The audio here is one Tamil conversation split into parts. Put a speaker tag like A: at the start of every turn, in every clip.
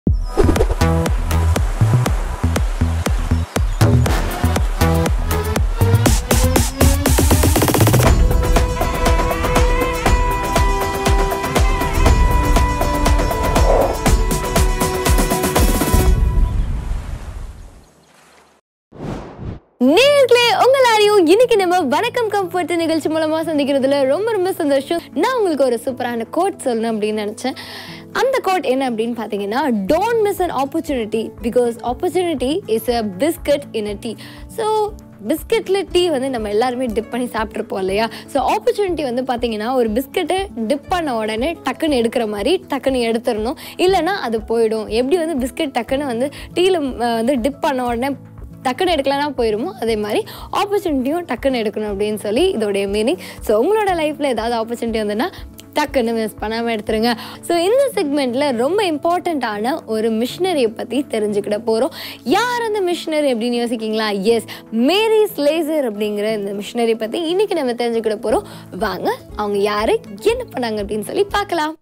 A: நேர்களே உங்க எல்லாரையும் இன்னைக்கு நம்ம வணக்கம் கம்ஃபர்ட் நிகழ்ச்சி மூலமா சந்திக்கிறதுல ரொம்ப ரொம்ப சந்தோஷம் நான் உங்களுக்கு ஒரு சூப்பரான கோட் சொல்லணும் அப்படின்னு நினைச்சேன் அந்த கோட் என்ன அப்படின்னு பார்த்தீங்கன்னா don't miss an opportunity because opportunity is a biscuit in a tea so பிஸ்கெட்டில் டீ வந்து நம்ம எல்லாருமே டிப் பண்ணி சாப்பிட்ருப்போம் இல்லையா ஸோ ஆப்பர்ச்சுனிட்டி வந்து பார்த்தீங்கன்னா ஒரு பிஸ்கெட்டை டிப் பண்ண உடனே டக்குன்னு எடுக்கிற மாதிரி டக்குன்னு எடுத்துடணும் இல்லைன்னா அது போயிடும் எப்படி வந்து பிஸ்கெட் டக்குன்னு வந்து டீயில் வந்து டிப் பண்ண உடனே டக்குன்னு எடுக்கலனா போயிருமோ அதே மாதிரி ஆப்பர்ச்சுனிட்டியும் டக்குன்னு எடுக்கணும் அப்படின்னு சொல்லி இதோடைய மீனிங் ஸோ உங்களோட லைஃப்பில் ஏதாவது ஆப்பர்ச்சுனிட்டி வந்துன்னா டக்குன்னு மிஸ் பண்ணாமல் எடுத்துருங்க ஸோ இந்த செக்மெண்ட்டில் ரொம்ப இம்பார்ட்டண்ட்டான ஒரு மிஷினரியை பற்றி தெரிஞ்சுக்கிட போகிறோம் யார் அந்த மிஷினரி அப்படின்னு யோசிக்கிங்களா எஸ் மேரி ஸ்லேசர் அப்படிங்கிற இந்த மிஷினரி பற்றி இன்னைக்கு நம்ம தெரிஞ்சுக்கிட போகிறோம் வாங்க அவங்க யார் என்ன பண்ணாங்க அப்படின்னு சொல்லி பார்க்கலாம்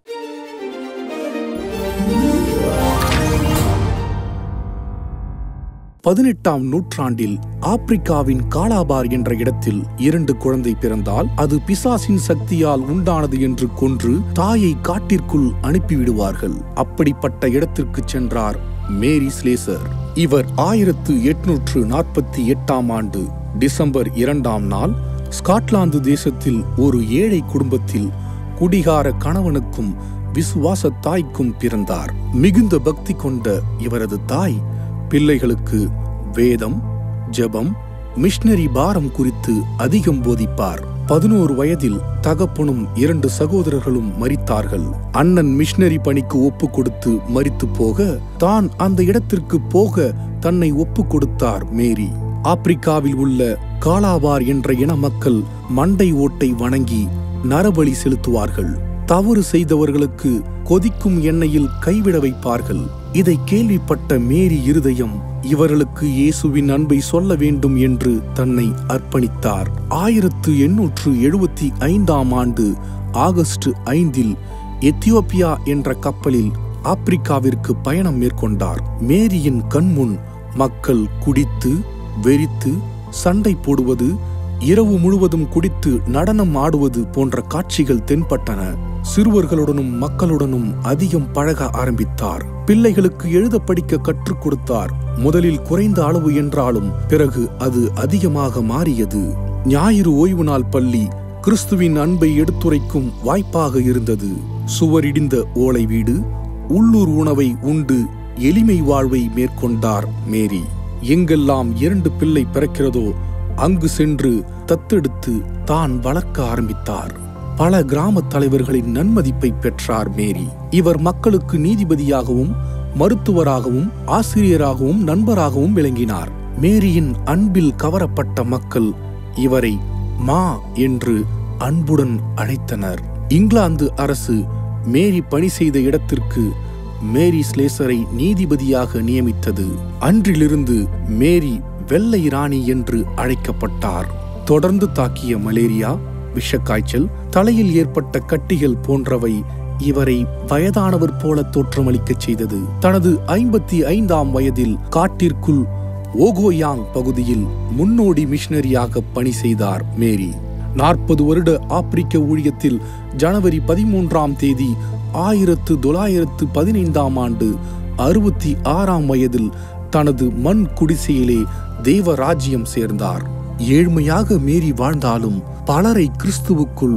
B: பதினெட்டாம் நூற்றாண்டில் ஆப்பிரிக்காவின் காலாபார் என்ற இடத்தில் இரண்டு குழந்தை பிறந்தால் அது பிசாசின் சக்தியால் உண்டானது என்று கொன்று தாயை காட்டிற்குள் அனுப்பிவிடுவார்கள் அப்படிப்பட்ட இடத்திற்கு சென்றார் மேரி ஸ்லேசர் இவர் ஆயிரத்து எட்நூற்று நாற்பத்தி எட்டாம் ஆண்டு டிசம்பர் இரண்டாம் நாள் ஸ்காட்லாந்து தேசத்தில் ஒரு ஏழை குடும்பத்தில் குடிகார கணவனுக்கும் விசுவாச தாய்க்கும் பிறந்தார் மிகுந்த பக்தி கொண்ட இவரது தாய் பிள்ளைகளுக்கு வேதம் ஜெபம் மிஷனரி பாரம் குறித்து அதிகம் போதிப்பார் பதினோரு வயதில் தகப்பனும் இரண்டு சகோதரர்களும் மரித்தார்கள் அண்ணன் மிஷனரி பணிக்கு ஒப்பு கொடுத்து மரித்து போக தான் அந்த இடத்திற்கு போக தன்னை ஒப்பு கொடுத்தார் மேரி ஆப்பிரிக்காவில் உள்ள காலாபார் என்ற இன மக்கள் மண்டை ஓட்டை வணங்கி நரபலி செலுத்துவார்கள் தவறு செய்தவர்களுக்கு கொதிக்கும் எண்ணெயில் கைவிட வைப்பார்கள் இதை கேள்விப்பட்ட மேரி இருதயம் இவர்களுக்கு இயேசுவின் அன்பை சொல்ல வேண்டும் என்று தன்னை அர்ப்பணித்தார் ஆயிரத்து எண்ணூற்று எழுபத்தி ஐந்தாம் ஆண்டு ஆகஸ்ட் ஐந்தில் எத்தியோப்பியா என்ற கப்பலில் ஆப்பிரிக்காவிற்கு பயணம் மேற்கொண்டார் மேரியின் கண்முன் மக்கள் குடித்து வெறித்து சண்டை போடுவது இரவு முழுவதும் குடித்து நடனம் ஆடுவது போன்ற காட்சிகள் தென்பட்டன சிறுவர்களுடனும் மக்களுடனும் அதிகம் பழக ஆரம்பித்தார் பிள்ளைகளுக்கு எழுத படிக்க கற்றுக் கொடுத்தார் முதலில் குறைந்த அளவு என்றாலும் பிறகு அது அதிகமாக மாறியது ஞாயிறு ஓய்வு நாள் பள்ளி கிறிஸ்துவின் அன்பை எடுத்துரைக்கும் வாய்ப்பாக இருந்தது சுவரிடிந்த ஓலை வீடு உள்ளூர் உணவை உண்டு எளிமை வாழ்வை மேற்கொண்டார் மேரி எங்கெல்லாம் இரண்டு பிள்ளை பிறக்கிறதோ அங்கு சென்று தத்தெடுத்து தான் வளர்க்க ஆரம்பித்தார் பல கிராம தலைவர்களின் நன்மதிப்பை பெற்றார் மேரி இவர் மக்களுக்கு நீதிபதியாகவும் மருத்துவராகவும் ஆசிரியராகவும் நண்பராகவும் விளங்கினார் மேரியின் அன்பில் கவரப்பட்ட மக்கள் இவரை மா என்று அன்புடன் அழைத்தனர் இங்கிலாந்து அரசு மேரி பணி செய்த இடத்திற்கு மேரி ஸ்லேசரை நீதிபதியாக நியமித்தது அன்றிலிருந்து மேரி வெள்ளை ராணி என்று அழைக்கப்பட்டார் தொடர்ந்து தாக்கிய மலேரியா விஷக்காய்ச்சல் தலையில் ஏற்பட்ட கட்டிகள் போன்றவை இவரை வயதானவர் போல தோற்றமளிக்கச் செய்தது தனது ஐம்பத்தி ஐந்தாம் வயதில் காட்டிற்குள் ஓகோயாங் பகுதியில் முன்னோடி மிஷனரியாக பணி செய்தார் மேரி நாற்பது வருட ஆப்பிரிக்க ஊழியத்தில் ஜனவரி பதிமூன்றாம் தேதி ஆயிரத்து தொள்ளாயிரத்து பதினைந்தாம் ஆண்டு அறுபத்தி ஆறாம் வயதில் தனது மண் குடிசையிலே தேவ ராஜ்யம் சேர்ந்தார் ஏழ்மையாக மீறி வாழ்ந்தாலும் பலரை கிறிஸ்துவுக்குள்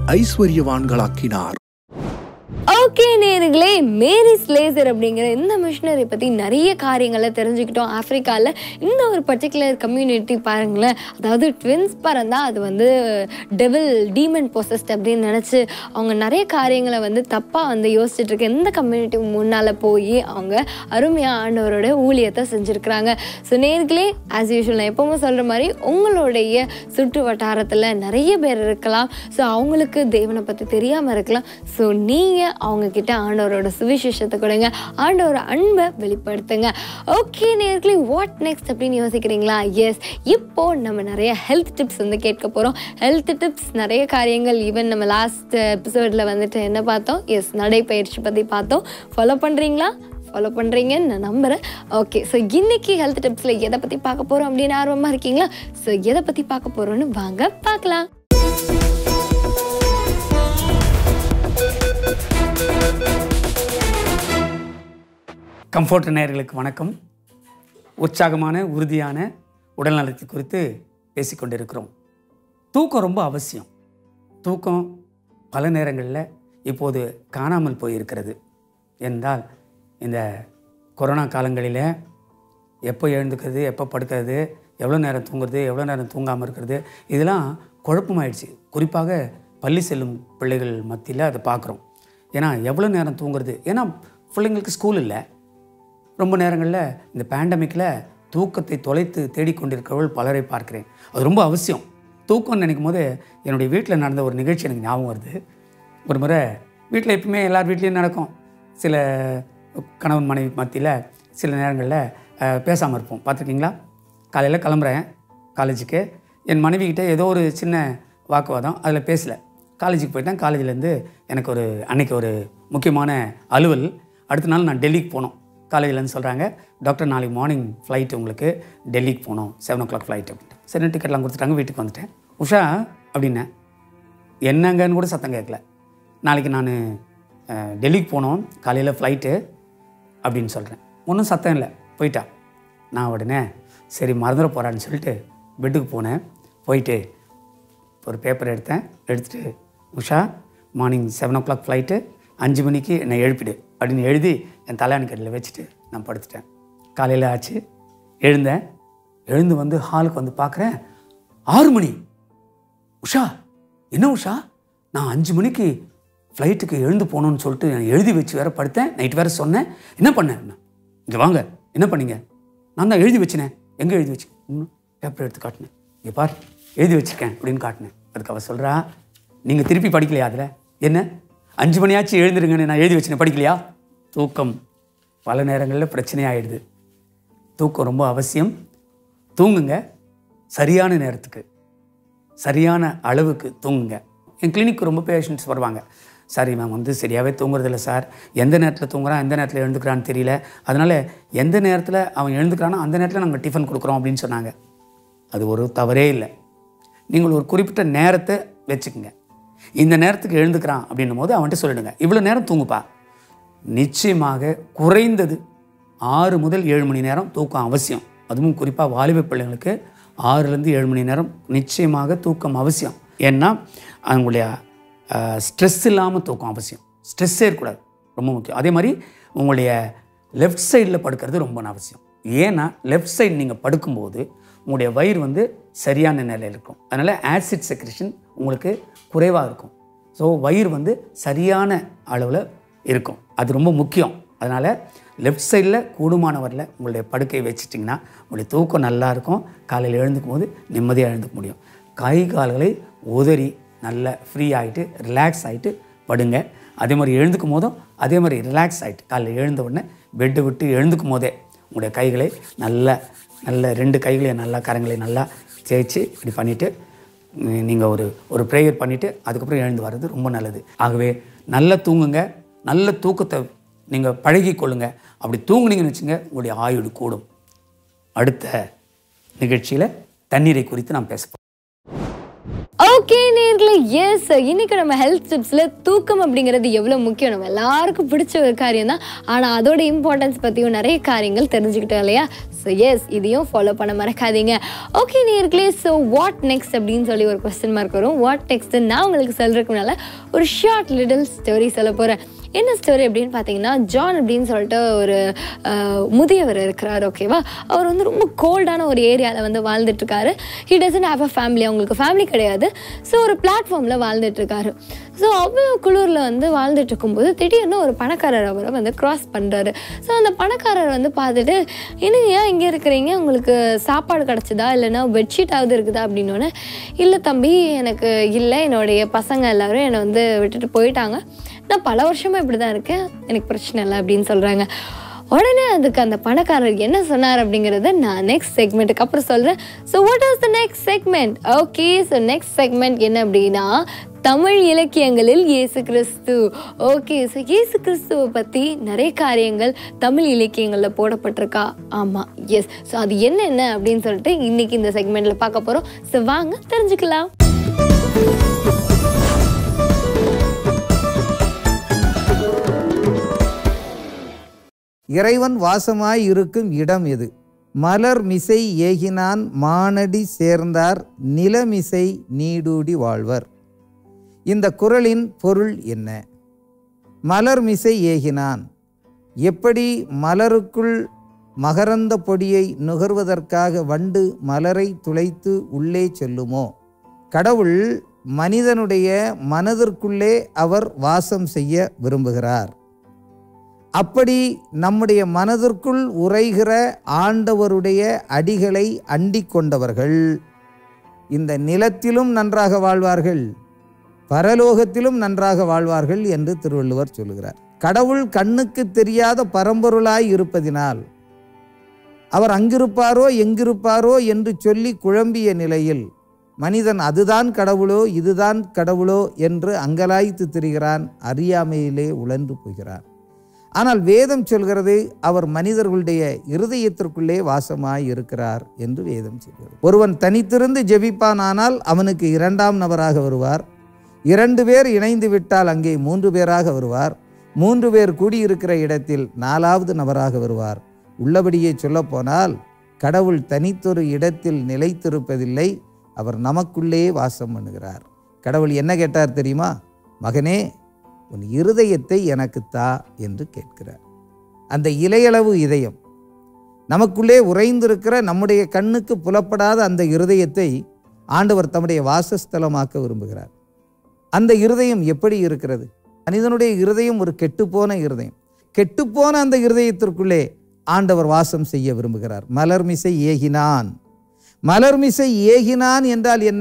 B: ஐஸ்வர்யவான்களாக்கினார்
A: ஓகே நேர்களே மேரி ஸ்லேசர் அப்படிங்கிற இந்த மிஷினரி பற்றி நிறைய காரியங்களை தெரிஞ்சுக்கிட்டோம் ஆஃப்ரிக்காவில் இந்த ஒரு பர்டிகுலர் கம்யூனிட்டி பாருங்களேன் அதாவது ட்வின்ஸ் பிறந்தா அது வந்து டெவில் டீமன் பொசஸ்ட் அப்படின்னு நினச்சி அவங்க நிறைய காரியங்களை வந்து தப்பாக வந்து யோசிச்சுட்டு இருக்க இந்த கம்யூனிட்டி முன்னால் போய் அவங்க அருமையாக ஆண்டவரோட ஊழியத்தை செஞ்சுருக்கிறாங்க ஸோ நேர்களே ஆஸ் யூஷுவல் நான் எப்பவுமே சொல்கிற மாதிரி உங்களுடைய சுற்று வட்டாரத்தில் நிறைய பேர் இருக்கலாம் ஸோ அவங்களுக்கு தேவனை பற்றி தெரியாமல் இருக்கலாம் ஸோ நீங்கள் அவங்க கிட்ட ஆண்டவரோட சுவிசேஷத்தை கொடுங்க ஆண்டவரோட அன்பை வெளிப்படுத்துங்க ஓகே நேர்களே வாட் நெக்ஸ்ட் அப்படின்னு யோசிக்கிறீங்களா எஸ் இப்போ நம்ம நிறைய ஹெல்த் டிப்ஸ் வந்து கேட்க போகிறோம் ஹெல்த் டிப்ஸ் நிறைய காரியங்கள் ஈவன் நம்ம லாஸ்ட் எபிசோடில் வந்துட்டு என்ன பார்த்தோம் எஸ் நடைப்பயிற்சி பற்றி பார்த்தோம் ஃபாலோ பண்ணுறீங்களா ஃபாலோ பண்ணுறீங்கன்னு நான் நம்புகிறேன் ஓகே ஸோ இன்னைக்கு ஹெல்த் டிப்ஸில் எதை பற்றி பார்க்க போகிறோம் அப்படின்னு ஆர்வமாக இருக்கீங்களா ஸோ எதை பற்றி பார்க்க போகிறோன்னு வாங்க பார்க்கலாம்
C: கம்ஃபோர்ட் நேயர்களுக்கு வணக்கம் உற்சாகமான உறுதியான உடல்நலத்தை குறித்து பேசிக்கொண்டிருக்கிறோம் தூக்கம் ரொம்ப அவசியம் தூக்கம் பல நேரங்களில் இப்போது காணாமல் போயிருக்கிறது என்றால் இந்த கொரோனா காலங்களில் எப்போ எழுந்துக்கிறது எப்போ படுக்கிறது எவ்வளோ நேரம் தூங்குறது எவ்வளோ நேரம் தூங்காமல் இருக்கிறது இதெல்லாம் குழப்பமாயிடுச்சு குறிப்பாக பள்ளி செல்லும் பிள்ளைகள் மத்தியில் அதை பார்க்குறோம் ஏன்னா எவ்வளோ நேரம் தூங்குறது ஏன்னா பிள்ளைங்களுக்கு ஸ்கூல் இல்லை ரொம்ப நேரங்களில் இந்த பேண்டமிக்கில் தூக்கத்தை தொலைத்து தேடிக்கொண்டிருக்கிறவர்கள் பலரை பார்க்கிறேன் அது ரொம்ப அவசியம் தூக்கம்னு நினைக்கும் போது என்னுடைய வீட்டில் நடந்த ஒரு நிகழ்ச்சி எனக்கு ஞாபகம் வருது ஒரு முறை வீட்டில் எப்பவுமே எல்லார் வீட்லேயும் நடக்கும் சில கணவன் மனைவி மத்தியில் சில நேரங்களில் பேசாமல் இருப்போம் பார்த்துருக்கீங்களா காலையில் கிளம்புறேன் காலேஜுக்கு என் மனைவிக்கிட்ட ஏதோ ஒரு சின்ன வாக்குவாதம் அதில் பேசலை காலேஜுக்கு போயிட்டேன் காலேஜ்லேருந்து எனக்கு ஒரு அன்னைக்கு ஒரு முக்கியமான அலுவல் அடுத்த நாள் நான் டெல்லிக்கு போனோம் காலேஜ்லேருந்து சொல்கிறாங்க டாக்டர் நாளைக்கு மார்னிங் ஃப்ளைட் உங்களுக்கு டெல்லிக்கு போகணும் செவன் ஓ கிளாக் ஃப்ளைட் அப்படின்ட்டு சரி டிக்கெட்லாம் கொடுத்துட்டாங்க வீட்டுக்கு வந்துட்டேன் உஷா அப்படின்னேன் என்னங்கன்னு கூட சத்தம் கேட்கல நாளைக்கு நான் டெல்லிக்கு போனோம் காலையில் ஃப்ளைட்டு அப்படின்னு சொல்கிறேன் ஒன்றும் சத்தம் இல்லை போயிட்டா நான் உடனே சரி மறந்துட போகிறான்னு சொல்லிட்டு பெட்டுக்கு போனேன் போயிட்டு ஒரு பேப்பர் எடுத்தேன் எடுத்துட்டு Usha morning seven o'clock flight அஞ்சு மணிக்கு என்னை எழுப்பிடு அப்படின்னு எழுதி என் தலையாணிக்கட்டில் வச்சுட்டு நான் படுத்துட்டேன் காலையில் ஆச்சு எழுந்தேன் எழுந்து வந்து ஹாலுக்கு வந்து பார்க்குறேன் ஆறு மணி உஷா என்ன உஷா நான் அஞ்சு மணிக்கு ஃப்ளைட்டுக்கு எழுந்து போகணுன்னு சொல்லிட்டு நான் எழுதி வச்சு வேற படுத்தேன் நைட் வேற சொன்னேன் என்ன பண்ணேன் இங்கே வாங்க என்ன பண்ணீங்க நான் தான் எழுதி வச்சினேன் எங்கே எழுதி வச்சு பேப்பர் எடுத்து காட்டினேன் இங்கே பார் எழுதி வச்சிருக்கேன் அப்படின்னு காட்டினேன் அதுக்கு அவள் சொல்கிறா நீங்கள் திருப்பி படிக்கலையா அதில் என்ன அஞ்சு மணியாச்சு எழுந்துருங்கன்னு நான் எழுதி வச்சினேன் படிக்கலையா தூக்கம் பல நேரங்களில் பிரச்சனையாயிடுது தூக்கம் ரொம்ப அவசியம் தூங்குங்க சரியான நேரத்துக்கு சரியான அளவுக்கு தூங்குங்க என் கிளினிக்கு ரொம்ப பேஷண்ட்ஸ் வருவாங்க சார் இவன் வந்து சரியாகவே தூங்குறதில்ல சார் எந்த நேரத்தில் தூங்குறான் எந்த நேரத்தில் எழுந்துக்கிறான்னு தெரியல அதனால் எந்த நேரத்தில் அவன் எழுந்துக்கிறானோ அந்த நேரத்தில் நாங்கள் டிஃபன் கொடுக்குறோம் அப்படின்னு சொன்னாங்க அது ஒரு தவறே இல்லை நீங்கள் ஒரு குறிப்பிட்ட நேரத்தை வச்சுக்கோங்க இந்த நேரத்துக்கு எழுந்துக்கிறான் அப்படின்னும் போது அவன்கிட்ட சொல்லிடுங்க இவ்வளோ நேரம் தூங்குப்பா நிச்சயமாக குறைந்தது ஆறு முதல் ஏழு மணி நேரம் தூக்கம் அவசியம் அதுவும் குறிப்பாக வாலிப பிள்ளைங்களுக்கு ஆறுலேருந்து ஏழு மணி நேரம் நிச்சயமாக தூக்கம் அவசியம் ஏன்னா அவங்களுடைய ஸ்ட்ரெஸ் இல்லாமல் தூக்கம் அவசியம் ஸ்ட்ரெஸ்ஸே இருக்கக்கூடாது ரொம்ப முக்கியம் அதே மாதிரி உங்களுடைய லெஃப்ட் சைடில் படுக்கிறது ரொம்ப அவசியம் ஏன்னா லெஃப்ட் சைடு நீங்கள் படுக்கும்போது உங்களுடைய வயிறு வந்து சரியான நிலையில் இருக்கும் அதனால் ஆசிட் செக்ரேஷன் உங்களுக்கு குறைவாக இருக்கும் ஸோ வயிறு வந்து சரியான அளவில் இருக்கும் அது ரொம்ப முக்கியம் அதனால் லெஃப்ட் சைடில் கூடுமானவரில் உங்களுடைய படுக்கை வச்சிட்டிங்கன்னா உங்களுடைய தூக்கம் நல்லா இருக்கும் காலையில் எழுந்துக்கும் போது நிம்மதியாக எழுந்துக்க முடியும் கை கால்களை உதறி நல்லா ஃப்ரீ ஆகிட்டு ரிலாக்ஸ் ஆகிட்டு படுங்க அதே மாதிரி எழுந்துக்கும் போதும் அதே மாதிரி ரிலாக்ஸ் ஆகிட்டு காலையில் எழுந்த உடனே பெட்டை விட்டு எழுந்துக்கும் போதே உங்களுடைய கைகளை நல்லா நல்ல ரெண்டு கைகளையும் நல்லா கரங்களை நல்லா தேய்ச்சி இப்படி பண்ணிவிட்டு நீங்கள் ஒரு ஒரு ப்ரேயர் பண்ணிவிட்டு அதுக்கப்புறம் எழுந்து வர்றது ரொம்ப நல்லது ஆகவே நல்லா தூங்குங்க நல்ல தூக்கத்தை நீங்கள் பழகி கொள்ளுங்க அப்படி தூங்குனீங்கன்னு வச்சுங்க உங்களுடைய ஆயுடு கூடும் அடுத்த நிகழ்ச்சியில் தண்ணீரை குறித்து நாம் பேச போறோம்.
A: ஓகே நேர்களே எஸ் இன்னைக்கு நம்ம ஹெல்த் டிப்ஸில் தூக்கம் அப்படிங்கிறது எவ்வளோ முக்கியம் நம்ம எல்லாருக்கும் பிடிச்ச ஒரு காரியம் தான் ஆனால் அதோட இம்பார்ட்டன்ஸ் பற்றியும் நிறைய காரியங்கள் தெரிஞ்சுக்கிட்டோம் இல்லையா ஸோ எஸ் இதையும் ஃபாலோ பண்ண மறக்காதீங்க ஓகே நேர்களே ஸோ வாட் நெக்ஸ்ட் அப்படின்னு சொல்லி ஒரு கொஸ்டின் மார்க் வரும் வாட் நெக்ஸ்ட் நான் உங்களுக்கு சொல்றதுக்கு முன்னால ஒரு ஷார்ட் லிட்டில் ஸ்டோரி சொல்ல போகிறேன் என்ன ஸ்டோரி அப்படின்னு பார்த்தீங்கன்னா ஜான் அப்படின்னு சொல்லிட்டு ஒரு அஹ், முதியவர் இருக்கிறார் ஓகேவா அவர் வந்து ரொம்ப கோல்டான ஒரு ஏரியாவில் வந்து வாழ்ந்துட்டு இருக்காரு he doesn't have a family அவங்களுக்கு ஃபேமிலி கிடையாது ஸோ ஒரு பிளாட்ஃபார்மில் வாழ்ந்துட்டு இருக்காரு ஸோ அவ்வளோ குளிரில் வந்து வாழ்ந்துட்டு இருக்கும்போது திடீர்னு ஒரு பணக்காரர் அவரை வந்து கிராஸ் பண்ணுறாரு ஸோ அந்த பணக்காரர் வந்து பார்த்துட்டு என்னங்க ஏன் இங்கே இருக்கிறீங்க உங்களுக்கு சாப்பாடு கிடச்சிதா இல்லைன்னா பெட்ஷீட்டாவது இருக்குதா அப்படின்னோடனே இல்லை தம்பி எனக்கு இல்லை என்னுடைய பசங்க எல்லாரும் என்னை வந்து விட்டுட்டு போயிட்டாங்க நான் பல வருஷமாக இப்படி தான் இருக்கேன் எனக்கு பிரச்சனை இல்லை அப்படின்னு சொல்கிறாங்க உடனே அதுக்கு அந்த பணக்காரர் என்ன சொன்னார் அப்படிங்கிறத நான் நெக்ஸ்ட் செக்மெண்ட்டுக்கு அப்புறம் சொல்கிறேன் so what is the next segment okay so next segment என்ன அப்படின்னா தமிழ் இலக்கியங்களில் இயேசு கிறிஸ்து ஓகே ஸோ இயேசு கிறிஸ்துவை பற்றி நிறைய காரியங்கள் தமிழ் இலக்கியங்களில் போடப்பட்டிருக்கா ஆமாம் எஸ் ஸோ அது என்னென்ன அப்படின்னு சொல்லிட்டு இன்னைக்கு இந்த செக்மெண்ட்டில் பார்க்க போகிறோம் ஸோ வாங்க தெரிஞ்சுக்கலாம்
D: இறைவன் வாசமாய் இருக்கும் இடம் எது மலர் மிசை ஏகினான் மானடி சேர்ந்தார் நிலமிசை நீடூடி வாழ்வர் இந்த குறளின் பொருள் என்ன மலர் மிசை ஏகினான் எப்படி மலருக்குள் மகரந்த பொடியை நுகர்வதற்காக வண்டு மலரை துளைத்து உள்ளே செல்லுமோ கடவுள் மனிதனுடைய மனதிற்குள்ளே அவர் வாசம் செய்ய விரும்புகிறார் அப்படி நம்முடைய மனதிற்குள் உரைகிற ஆண்டவருடைய அடிகளை அண்டிக் கொண்டவர்கள் இந்த நிலத்திலும் நன்றாக வாழ்வார்கள் பரலோகத்திலும் நன்றாக வாழ்வார்கள் என்று திருவள்ளுவர் சொல்கிறார் கடவுள் கண்ணுக்கு தெரியாத பரம்பொருளாய் இருப்பதினால் அவர் அங்கிருப்பாரோ எங்கிருப்பாரோ என்று சொல்லி குழம்பிய நிலையில் மனிதன் அதுதான் கடவுளோ இதுதான் கடவுளோ என்று அங்கலாய்த்து திரிகிறான் அறியாமையிலே உழன்று போகிறான் ஆனால் வேதம் சொல்கிறது அவர் மனிதர்களுடைய இருதயத்திற்குள்ளே வாசமாய் இருக்கிறார் என்று வேதம் சொல்கிறது ஒருவன் தனித்திருந்து ஜெபிப்பானானால் அவனுக்கு இரண்டாம் நபராக வருவார் இரண்டு பேர் இணைந்து விட்டால் அங்கே மூன்று பேராக வருவார் மூன்று பேர் கூடியிருக்கிற இடத்தில் நாலாவது நபராக வருவார் உள்ளபடியே சொல்லப்போனால் கடவுள் தனித்தொரு இடத்தில் நிலைத்திருப்பதில்லை அவர் நமக்குள்ளே வாசம் பண்ணுகிறார் கடவுள் என்ன கேட்டார் தெரியுமா மகனே உன் இருதயத்தை எனக்கு தா என்று கேட்கிறார் அந்த இலையளவு இதயம் நமக்குள்ளே உறைந்திருக்கிற நம்முடைய கண்ணுக்கு புலப்படாத அந்த இருதயத்தை ஆண்டவர் தம்முடைய வாசஸ்தலமாக்க விரும்புகிறார் அந்த இருதயம் எப்படி இருக்கிறது மனிதனுடைய இருதயம் ஒரு கெட்டுப்போன இருதயம் கெட்டுப்போன அந்த இருதயத்திற்குள்ளே ஆண்டவர் வாசம் செய்ய விரும்புகிறார் மலர்மிசை ஏகினான் மலர்மிசை ஏகினான் என்றால் என்ன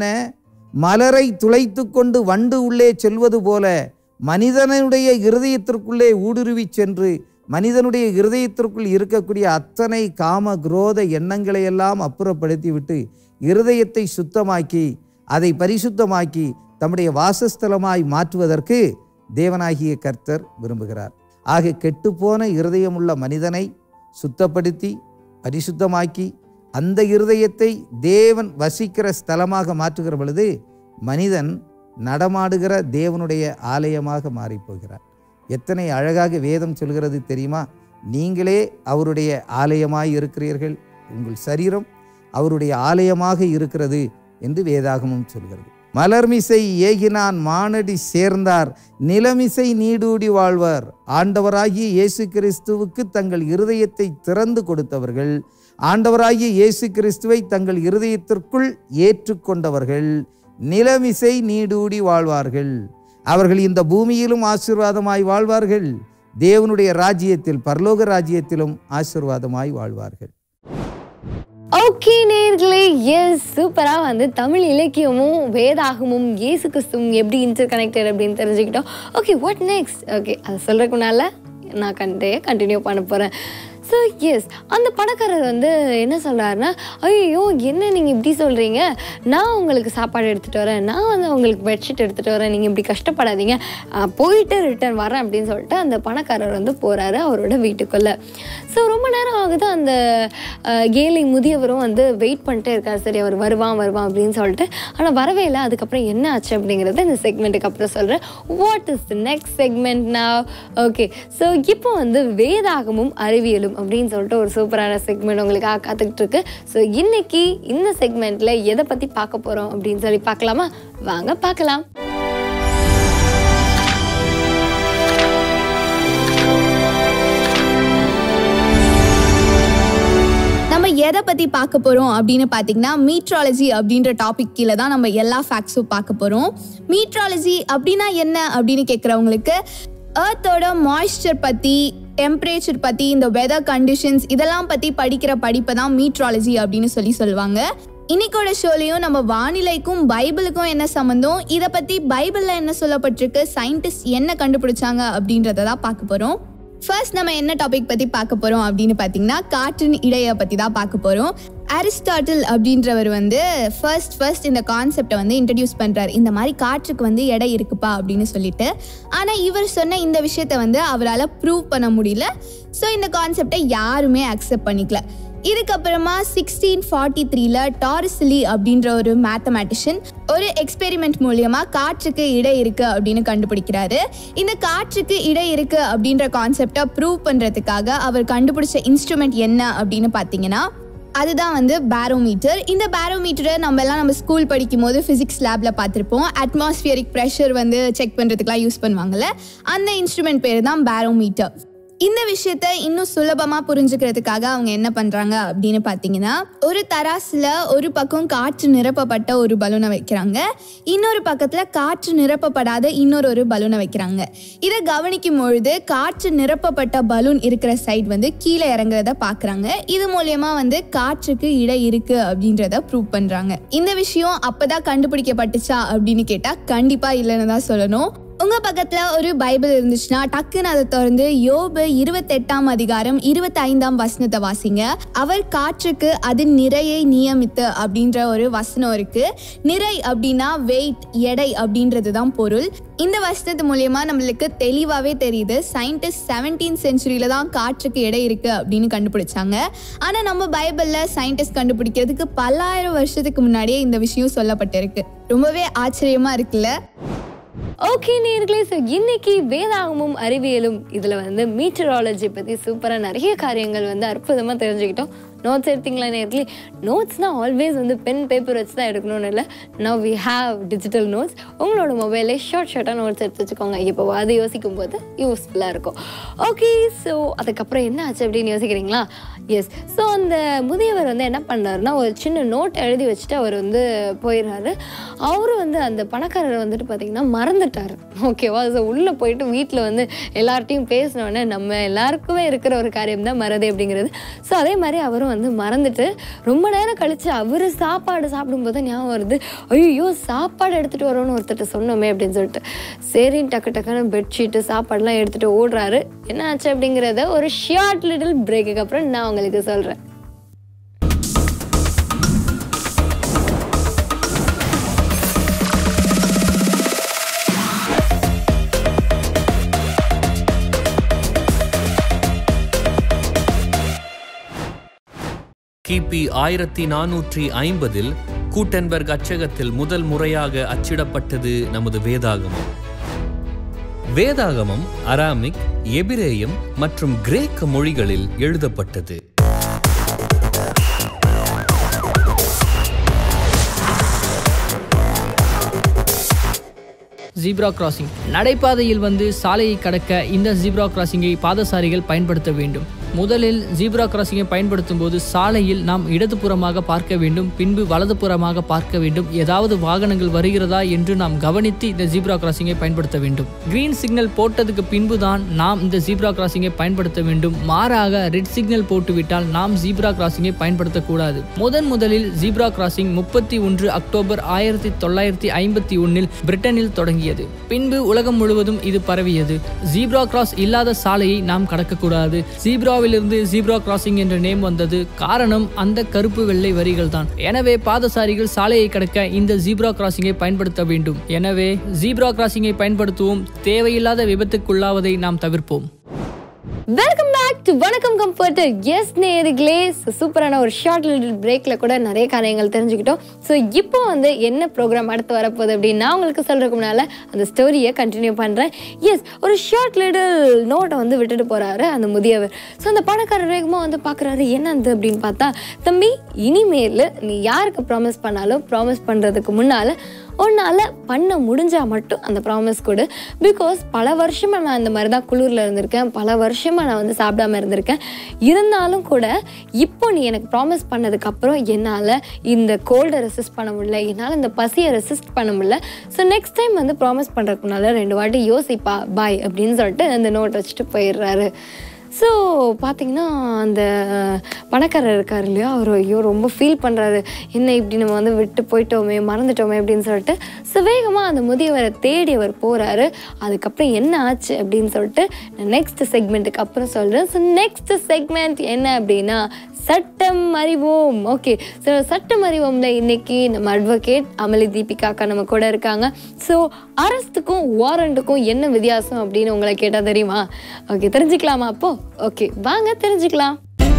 D: மலரை துளைத்து கொண்டு வண்டு உள்ளே செல்வது போல மனிதனுடைய இருதயத்திற்குள்ளே ஊடுருவி சென்று மனிதனுடைய இருதயத்திற்குள் இருக்கக்கூடிய அத்தனை காம குரோத எண்ணங்களை எல்லாம் அப்புறப்படுத்திவிட்டு இருதயத்தை சுத்தமாக்கி அதை பரிசுத்தமாக்கி தம்முடைய வாசஸ்தலமாய் மாற்றுவதற்கு தேவனாகிய கர்த்தர் விரும்புகிறார் ஆக கெட்டுப்போன இருதயமுள்ள மனிதனை சுத்தப்படுத்தி பரிசுத்தமாக்கி அந்த இருதயத்தை தேவன் வசிக்கிற ஸ்தலமாக மாற்றுகிற பொழுது மனிதன் நடமாடுகிற தேவனுடைய ஆலயமாக மாறிப்போகிறார் எத்தனை அழகாக வேதம் சொல்கிறது தெரியுமா நீங்களே அவருடைய ஆலயமாய் இருக்கிறீர்கள் உங்கள் சரீரம் அவருடைய ஆலயமாக இருக்கிறது என்று வேதாகமும் சொல்கிறது மலர்மிசை ஏகினான் மானடி சேர்ந்தார் நிலமிசை நீடூடி வாழ்வர் ஆண்டவராகிய இயேசு கிறிஸ்துவுக்கு தங்கள் இருதயத்தை திறந்து கொடுத்தவர்கள் ஆண்டவராகிய இயேசு கிறிஸ்துவை தங்கள் இருதயத்திற்குள் ஏற்றுக்கொண்டவர்கள் நிலமிசை நீடூடி வாழ்வார்கள் அவர்கள் இந்த பூமியிலும் ஆசீர்வாதமாய் வாழ்வார்கள் தேவனுடைய ராஜ்யத்தில் பரலோக ராஜ்யத்திலும் ஆசீர்வாதமாய் வாழ்வார்கள்
A: ஓகே நேர்களே எஸ் சூப்பராக வந்து தமிழ் இலக்கியமும் வேதாகமும் இயேசு கிறிஸ்துவும் எப்படி இன்டர் கனெக்டட் அப்படின்னு தெரிஞ்சுக்கிட்டோம் ஓகே வாட் நெக்ஸ்ட் ஓகே அதை சொல்கிறதுக்கு முன்னால் நான் கண்டே கண்டினியூ பண்ண போகிறேன் ஸோ எஸ் அந்த பணக்காரர் வந்து என்ன சொல்கிறாருன்னா ஐயோ என்ன நீங்கள் இப்படி சொல்கிறீங்க நான் உங்களுக்கு சாப்பாடு எடுத்துகிட்டு வரேன் நான் வந்து உங்களுக்கு பெட்ஷீட் எடுத்துகிட்டு வரேன் நீங்கள் இப்படி கஷ்டப்படாதீங்க ஆஹ் போயிட்டு ரிட்டர்ன் வரேன் அப்படின்னு சொல்லிட்டு அந்த பணக்காரர் வந்து போகிறாரு அவரோட வீட்டுக்குள்ளே ஸோ ரொம்ப நேரம் ஆகுது அந்த ஆஹ் ஏழை முதியவரும் வந்து வெயிட் பண்ணிட்டே இருக்கார் சரி அவர் வருவான் வருவான் அப்படின்னு சொல்லிட்டு ஆனால் வரவே இல்லை அதுக்கப்புறம் என்ன ஆச்சு அப்படிங்கிறத இந்த செக்மெண்ட்டுக்கு அப்புறம் சொல்கிறேன் what is the next segment நான் ஓகே ஸோ இப்போ வந்து வேதாகமும் அறிவியலும் அப்படின்னு சொல்லிட்டு ஒரு சூப்பரான செக்மெண்ட் உங்களுக்காக காத்துக்கிட்டு இருக்கு ஸோ இன்னைக்கு இந்த செக்மெண்ட்டில் எதை பற்றி பார்க்க போகிறோம் அப்படின்னு சொல்லி பார்க்கலாமா வாங்க பார்க்கலாம்
E: நம்ம எதை பற்றி பார்க்க போகிறோம் அப்படின்னு பார்த்தீங்கன்னா மீட்ராலஜி அப்படின்ற டாபிக் கீழே தான் நம்ம எல்லா ஃபேக்ட்ஸும் பார்க்க போகிறோம் மீட்ராலஜி அப்படின்னா என்ன அப்படின்னு கேட்குறவங்களுக்கு ஏர்த்தோட மாய்ஸ்சர் பற்றி டெம்பரேச்சர் பற்றி இந்த வெதர் கண்டிஷன்ஸ் இதெல்லாம் பற்றி படிக்கிற படிப்பை தான் மீட்ராலஜி அப்படின்னு சொல்லி சொல்லுவாங்க இன்னைக்கோட ஷோலையும் நம்ம வானிலைக்கும் பைபிளுக்கும் என்ன சம்மந்தம் இதை பற்றி பைபிளில் என்ன சொல்லப்பட்டிருக்கு சயின்டிஸ்ட் என்ன கண்டுபிடிச்சாங்க அப்படின்றத தான் பார்க்க போகிறோம் ஃபர்ஸ்ட் நம்ம என்ன டாபிக் பற்றி பார்க்க போகிறோம் அப்படின்னு பார்த்தீங்கன்னா காற்றின் இடையை பற்றி தான் பார்க்க போகிறோம் அரிஸ்டாட்டில் அப்படின்றவர் வந்து ஃபர்ஸ்ட் ஃபர்ஸ்ட் இந்த கான்செப்டை வந்து இன்ட்ரடியூஸ் பண்ணுறாரு இந்த மாதிரி காற்றுக்கு வந்து எடை இருக்குப்பா அப்படின்னு சொல்லிட்டு ஆனால் இவர் சொன்ன இந்த விஷயத்த வந்து அவரால் ப்ரூவ் பண்ண முடியல ஸோ இந்த கான்செப்டை யாருமே அக்செப்ட் பண்ணிக்கல இதுக்கப்புறமா சிக்ஸ்டீன் ஃபார்ட்டி த்ரீல டாரிசிலி அப்படின்ற ஒரு மேத்தமேட்டிஷியன் ஒரு எக்ஸ்பெரிமெண்ட் மூலியமா காற்றுக்கு இடை இருக்கு அப்படின்னு கண்டுபிடிக்கிறாரு இந்த காற்றுக்கு இடை இருக்கு அப்படின்ற கான்செப்டை ப்ரூவ் பண்றதுக்காக அவர் கண்டுபிடிச்ச இன்ஸ்ட்ருமெண்ட் என்ன அப்படின்னு பார்த்தீங்கன்னா அதுதான் வந்து பேரோமீட்டர் இந்த பேரோமீட்டரை நம்ம எல்லாம் நம்ம ஸ்கூல் படிக்கும் போது ஃபிசிக்ஸ் லேப்ல பார்த்துருப்போம் அட்மாஸ்பியரிக் ப்ரெஷர் வந்து செக் பண்ணுறதுக்குலாம் யூஸ் பண்ணுவாங்கல்ல அந்த இன்ஸ்ட்ருமெண்ட் பேர் தான் பேரோமீட்டர் இந்த விஷயத்த இன்னும் சுலபமாக புரிஞ்சுக்கிறதுக்காக அவங்க என்ன பண்ணுறாங்க அப்படின்னு பார்த்தீங்கன்னா ஒரு தராசில் ஒரு பக்கம் காற்று நிரப்பப்பட்ட ஒரு பலூனை வைக்கிறாங்க இன்னொரு பக்கத்தில் காற்று நிரப்பப்படாத இன்னொரு ஒரு பலூனை வைக்கிறாங்க இதை கவனிக்கும் பொழுது காற்று நிரப்பப்பட்ட பலூன் இருக்கிற சைடு வந்து கீழே இறங்குறத பார்க்குறாங்க இது மூலயமா வந்து காற்றுக்கு இடை இருக்கு அப்படின்றத ப்ரூவ் பண்ணுறாங்க இந்த விஷயம் அப்பதான் கண்டுபிடிக்கப்பட்டுச்சா அப்படின்னு கேட்டால் கண்டிப்பாக இல்லைன்னு தான் சொல்லணும் உங்க பக்கத்துல ஒரு பைபிள் இருந்துச்சுன்னா டக்குன்னு அதை திறந்து யோபு இருபத்தெட்டாம் அதிகாரம் இருபத்தி ஐந்தாம் வசனத்தை வாசிங்க அவர் காற்றுக்கு அது நிறையை நியமித்து அப்படின்ற ஒரு வசனம் இருக்கு நிறை அப்படின்னா வெயிட் எடை அப்படின்றது தான் பொருள் இந்த வசனத்து மூலியமா நம்மளுக்கு தெளிவாகவே தெரியுது சயின்டிஸ்ட் செவன்டீன் செஞ்சுரியில தான் காற்றுக்கு எடை இருக்கு அப்படின்னு கண்டுபிடிச்சாங்க ஆனா நம்ம பைபிள்ல சயின்டிஸ்ட் கண்டுபிடிக்கிறதுக்கு பல்லாயிரம் வருஷத்துக்கு முன்னாடியே இந்த விஷயம் சொல்லப்பட்டிருக்கு ரொம்பவே ஆச்சரியமா இருக்குல்ல
A: ஓகே நேர்களே ஸோ இன்னைக்கு வேதாகமும் அறிவியலும் இதில் வந்து மீட்டராலஜி பற்றி சூப்பராக நிறைய காரியங்கள் வந்து அற்புதமாக தெரிஞ்சுக்கிட்டோம் நோட்ஸ் எடுத்தீங்களா நேர்களே நோட்ஸ்னால் ஆல்வேஸ் வந்து பென் பேப்பர் வச்சு தான் எடுக்கணும்னு இல்லை now we have digital notes உங்களோட மொபைலே ஷார்ட் ஷார்ட்டாக நோட்ஸ் எடுத்து வச்சுக்கோங்க இப்போ அது யோசிக்கும் போது யூஸ்ஃபுல்லாக இருக்கும் ஓகே ஸோ அதுக்கப்புறம் என்ன ஆச்சு அப்படின்னு யோசிக்கிறீங்களா எஸ் ஸோ அந்த முதியவர் வந்து என்ன பண்ணாருன்னா ஒரு சின்ன நோட் எழுதி வச்சுட்டு அவர் வந்து போயிடுறாரு அவரு வந்து அந்த பணக்காரர் வந்துட்டு பார்த்தீங்கன்னா மறந்துட்டார் ஓகேவா ஸோ உள்ளே போயிட்டு வீட்டில் வந்து எல்லார்ட்டையும் பேசினோடனே நம்ம எல்லாருக்குமே இருக்கிற ஒரு காரியம் தான் மறதி அப்படிங்கிறது ஸோ அதே மாதிரி அவரும் வந்து மறந்துட்டு ரொம்ப நேரம் கழிச்சு அவர் சாப்பாடு சாப்பிடும்போது ஞாபகம் வருது ஐயோ சாப்பாடு எடுத்துகிட்டு வரோன்னு ஒருத்தர்கிட்ட சொன்னோமே அப்படின்னு சொல்லிட்டு சரின்னு டக்கு டக்குன்னு பெட்ஷீட்டு சாப்பாடுலாம் எடுத்துகிட்டு ஓடுறாரு என்ன ஆச்சு அப்படிங்கிறத ஒரு ஷார்ட் லிட்டில் பிரேக்குக்கு அப்புறம் நான் உங்களுக்கு சொல்கிறேன்
F: கிபி ஆயிரத்தி நானூற்றி ஐம்பதில் கூட்டன்பர்க் அச்சகத்தில் முதல் முறையாக அச்சிடப்பட்டது நமது வேதாகமம் வேதாகமம் அராமிக் எபிரேயம் மற்றும் கிரேக்க மொழிகளில் எழுதப்பட்டது
G: ஜீப்ரா கிராசிங் நடைபாதையில் வந்து சாலையை கடக்க இந்த ஜீப்ரா கிராசிங்கை பாதசாரிகள் பயன்படுத்த வேண்டும் முதலில் ஜீப்ரா கிராசிங்கை பயன்படுத்தும் போது சாலையில் நாம் இடதுபுறமாக பார்க்க வேண்டும் பின்பு வலதுபுறமாக பார்க்க வேண்டும் ஏதாவது வாகனங்கள் வருகிறதா என்று நாம் கவனித்து இந்த ஜீப்ரா கிராசிங்கை பயன்படுத்த வேண்டும் கிரீன் சிக்னல் போட்டதுக்கு பின்புதான் நாம் இந்த ஜீப்ரா கிராசிங்கை பயன்படுத்த வேண்டும் மாறாக ரெட் சிக்னல் போட்டுவிட்டால் நாம் ஜீப்ரா கிராசிங்கை பயன்படுத்தக்கூடாது முதன் முதலில் ஜீப்ரா கிராசிங் முப்பத்தி ஒன்று அக்டோபர் ஆயிரத்தி தொள்ளாயிரத்தி ஐம்பத்தி ஒன்னில் பிரிட்டனில் தொடங்கியது பின்பு உலகம் முழுவதும் இது பரவியது ஜீப்ரா கிராஸ் இல்லாத சாலையை நாம் கடக்கக்கூடாது ஜீப்ராவிலிருந்து ஜீப்ரா கிராசிங் என்ற நேம் வந்தது காரணம் அந்த கருப்பு வெள்ளை வரிகள் தான் எனவே பாதசாரிகள் சாலையை கடக்க இந்த ஜீப்ரா கிராசிங்கை பயன்படுத்த வேண்டும் எனவே ஜீப்ரா கிராசிங்கை பயன்படுத்துவோம் தேவையில்லாத விபத்துக்குள்ளாவதை நாம் தவிர்ப்போம்
A: வெல்கம் பேக் டு வணக்கம் கம்ஃபர்ட் எஸ் நேர்களே சூப்பரான ஒரு ஷார்ட் லிட்டில் பிரேக்கில் கூட நிறைய காரியங்கள் தெரிஞ்சுக்கிட்டோம் ஸோ இப்போ வந்து என்ன ப்ரோக்ராம் அடுத்து வரப்போகுது அப்படின்னு நான் உங்களுக்கு சொல்கிறதுக்கு முன்னால் அந்த ஸ்டோரியை கண்டினியூ பண்ணுறேன் எஸ் ஒரு ஷார்ட் லிட்டில் நோட்டை வந்து விட்டுட்டு போகிறாரு அந்த முதியவர் ஸோ அந்த பணக்காரர் வேகமாக வந்து பார்க்குறாரு என்னது அப்படின்னு பார்த்தா தம்பி இனிமேல் நீ யாருக்கு ப்ராமிஸ் பண்ணாலும் ப்ராமிஸ் பண்ணுறதுக்கு முன்னால் உன்னால் பண்ண முடிஞ்சால் மட்டும் அந்த ப்ராமிஸ் கொடு பிகாஸ் பல வருஷமாக நான் இந்த மாதிரி தான் குளிரில் இருந்திருக்கேன் பல வருஷமாக நான் வந்து சாப்பிடாம இருந்திருக்கேன் இருந்தாலும் கூட இப்போ நீ எனக்கு ப்ராமிஸ் பண்ணதுக்கப்புறம் என்னால் இந்த கோல்டை ரெசிஸ்ட் பண்ண முடியல என்னால் இந்த பசியை ரெசிஸ்ட் பண்ண முடியல ஸோ நெக்ஸ்ட் டைம் வந்து ப்ராமிஸ் பண்ணுறதுக்கு முன்னால் ரெண்டு வாட்டி யோசிப்பா பாய் அப்படின்னு சொல்லிட்டு அந்த நோட் வச்சுட்டு போயிடுறாரு ஸோ பார்த்தீங்கன்னா அந்த பணக்காரர் இருக்கார் இல்லையா அவர் ஐயோ ரொம்ப ஃபீல் பண்ணுறாரு என்ன இப்படி நம்ம வந்து விட்டு போயிட்டோமே மறந்துட்டோமே அப்படின்னு சொல்லிட்டு ஸோ வேகமாக அந்த முதியவரை தேடி அவர் போகிறாரு அதுக்கப்புறம் என்ன ஆச்சு அப்படின்னு சொல்லிட்டு நான் நெக்ஸ்ட் செக்மெண்ட்டுக்கு அப்புறம் சொல்கிறேன் ஸோ நெக்ஸ்ட் செக்மெண்ட் என்ன அப்படின்னா சட்டம் அறிவோம் ஓகே ஸோ சட்டம் அறிவோம்ல இன்னைக்கு நம்ம அட்வொகேட் அமலி தீபிகா அக்கா நம்ம கூட இருக்காங்க ஸோ அரெஸ்ட்டுக்கும் வாரண்ட்டுக்கும் என்ன வித்தியாசம் அப்படின்னு உங்களை கேட்டால் தெரியுமா ஓகே தெரிஞ்சுக்கலாமா அப்போ ஓகே வாங்க தெரிஞ்சுக்கலாம்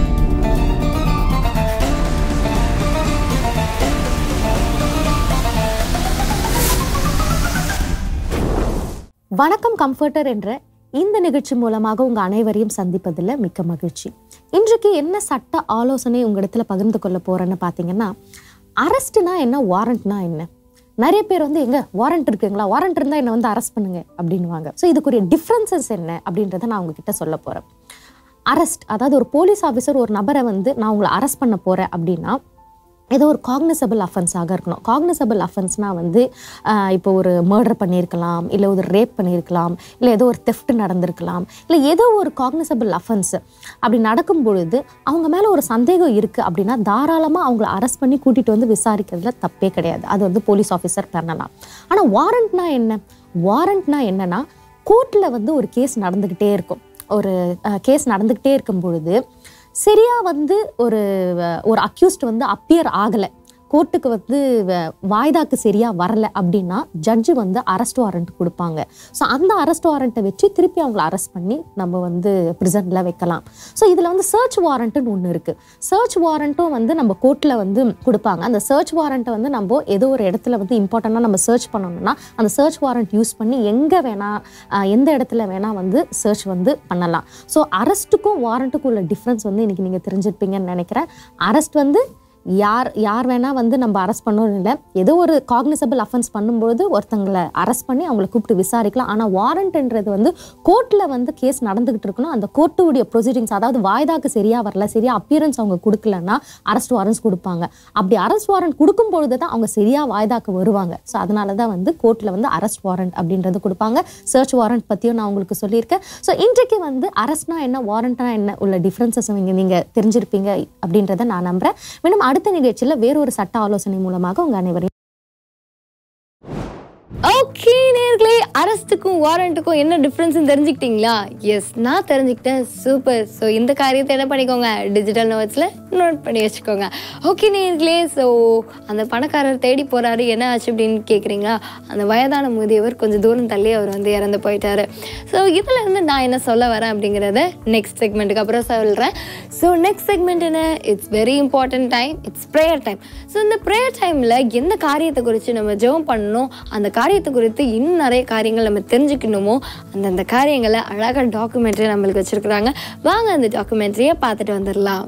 H: வணக்கம் கம்ஃபர்டர் என்ற இந்த நிகழ்ச்சி மூலமாக உங்கள் அனைவரையும் சந்திப்பதில் மிக்க மகிழ்ச்சி இன்றைக்கு என்ன சட்ட ஆலோசனை உங்களிடத்துல பகிர்ந்து கொள்ள போகிறேன்னு பார்த்தீங்கன்னா அரெஸ்ட்னா என்ன வாரண்ட்னா என்ன நிறைய பேர் வந்து எங்க வாரண்ட் இருக்குங்களா வாரண்ட் இருந்தால் என்னை வந்து அரெஸ்ட் பண்ணுங்க அப்படின்னுவாங்க ஸோ இதுக்குரிய டிஃப்ரென்சஸ் என்ன அப்படின்றத நான் உங்ககிட்ட சொல்ல போகிறேன் அரெஸ்ட் அதாவது ஒரு போலீஸ் ஆஃபீஸர் ஒரு நபரை வந்து நான் உங்களை அரெஸ்ட் பண்ண போகிறேன் அப்படின்னா ஏதோ ஒரு காக்னிசபிள் அஃபென்ஸாக இருக்கணும் காக்னிசபிள் அஃபென்ஸ்னால் வந்து ஆஹ், இப்போ ஒரு மர்டர் பண்ணியிருக்கலாம் இல்லை ஒரு ரேப் பண்ணியிருக்கலாம் இல்லை ஏதோ ஒரு தெஃப்ட் நடந்திருக்கலாம் இல்லை ஏதோ ஒரு காக்னிசபிள் அஃபென்ஸ் அப்படி நடக்கும் பொழுது அவங்க மேலே ஒரு சந்தேகம் இருக்குது அப்படின்னா தாராளமாக அவங்கள அரெஸ்ட் பண்ணி கூட்டிகிட்டு வந்து விசாரிக்கிறதுல தப்பே கிடையாது அது வந்து போலீஸ் ஆஃபீஸர் பண்ணலாம் ஆனால் வாரண்ட்னா என்ன வாரண்ட்னா என்னன்னா கோர்ட்டில் வந்து ஒரு கேஸ் நடந்துக்கிட்டே இருக்கும் ஒரு கேஸ் நடந்துக்கிட்டே இருக்கும் பொழுது சரியா வந்து ஒரு அஹ், ஒரு அக்யூஸ்ட் வந்து அப்பியர் ஆகலை கோர்ட்டுக்கு வந்து வ- வாய்தாக்கு சரியா வரல அப்படின்னா ஜட்ஜு வந்து அரெஸ்ட் வாரண்ட் கொடுப்பாங்க ஸோ அந்த அரெஸ்ட் வாரண்ட்டை வச்சு திருப்பி அவங்கள அரெஸ்ட் பண்ணி நம்ம வந்து ப்ரிசன்ட்ல வைக்கலாம் ஸோ இதில் வந்து சர்ச் வாரண்ட்டுன்னு ஒன்று இருக்குது சர்ச் வாரண்ட்டும் வந்து நம்ம கோர்ட்டில் வந்து கொடுப்பாங்க அந்த சர்ச் வாரண்ட்டை வந்து நம்ம ஏதோ ஒரு இடத்துல வந்து இம்பார்ட்டண்ட்டாக நம்ம சர்ச் பண்ணணும்னா அந்த சர்ச் வாரண்ட் யூஸ் பண்ணி எங்கே வேணால் எந்த இடத்துல வேணால் வந்து சர்ச் வந்து பண்ணலாம் ஸோ அரெஸ்ட்டுக்கும் வாரண்ட்டுக்கும் உள்ள டிஃப்ரென்ஸ் வந்து இன்றைக்கி நீங்கள் தெரிஞ்சிருப்பீங்கன்னு நினைக்கிறேன் அரெஸ்ட் வந்து யார் யார் வேணால் வந்து நம்ம அரெஸ்ட் பண்ணணும் இல்லை ஏதோ ஒரு காக்னிசபிள் அஃபென்ஸ் பண்ணும்போது ஒருத்தங்களை அரெஸ்ட் பண்ணி அவங்கள கூப்பிட்டு விசாரிக்கலாம் ஆனால் வாரண்ட்ன்றது வந்து கோர்ட்டில் வந்து கேஸ் நடந்துகிட்டு இருக்கணும் அந்த கோர்ட்டுடைய ப்ரொசீடிங்ஸ் அதாவது வாய்தாக்கு சரியாக வரல சரியா அப்பியரன்ஸ் அவங்க கொடுக்கலன்னா அரெஸ்ட் வாரண்ட்ஸ் கொடுப்பாங்க அப்படி அரெஸ்ட் வாரண்ட் கொடுக்கும் பொழுது தான் அவங்க சரியா வாய்தாக்கு வருவாங்க ஸோ அதனால தான் வந்து கோர்ட்டில் வந்து அரெஸ்ட் வாரண்ட் அப்படின்றது கொடுப்பாங்க சர்ச் வாரண்ட் பற்றியும் நான் உங்களுக்கு சொல்லியிருக்கேன் ஸோ இன்றைக்கு வந்து அரெஸ்ட்னா என்ன வாரண்ட்னா என்ன உள்ள டிஃப்ரென்சஸ் இங்கே நீங்கள் தெரிஞ்சிருப்பீங்க அப்படின்றத நான் நம்புறேன் மேலும் அடுத்த நிகழ்ச்சியில் வேறொரு சட்ட ஆலோசனை மூலமாக உங்கள் அனைவரையும்
A: ஓகே நேர்களே அரெஸ்ட்டுக்கும் வாரண்ட்டுக்கும் என்ன டிஃப்ரென்ஸ் தெரிஞ்சுக்கிட்டீங்களா எஸ் நான் தெரிஞ்சுக்கிட்டேன் சூப்பர் ஸோ இந்த காரியத்தை என்ன பண்ணிக்கோங்க டிஜிட்டல் நோட்ஸில் நோட் பண்ணி வச்சுக்கோங்க ஓகே நேர்களே ஸோ அந்த பணக்காரர் தேடி போகிறாரு என்ன ஆச்சு அப்படின்னு கேட்குறீங்களா அந்த வயதான முதியவர் கொஞ்சம் தூரம் தள்ளி அவர் வந்து இறந்து போயிட்டாரு ஸோ இதில் இருந்து நான் என்ன சொல்ல வரேன் அப்படிங்கிறத நெக்ஸ்ட் செக்மெண்ட்டுக்கு அப்புறம் சொல்கிறேன் ஸோ நெக்ஸ்ட் செக்மெண்ட் என்ன it's very important time it's prayer time so இந்த ப்ரேயர் டைமில் எந்த காரியத்தை குறித்து நம்ம ஜெபம் பண்ணணும் அந்த காரியத்தை குறித்து இன்னும் நிறைய காரியங்கள் நம்ம தெரிஞ்சுக்கணுமோ அந்தந்த காரியங்களை அழகாக டாக்குமெண்ட்ரி நம்மளுக்கு வச்சுருக்குறாங்க வாங்க அந்த டாக்குமெண்ட்ரியை பார்த்துட்டு வந்துடலாம்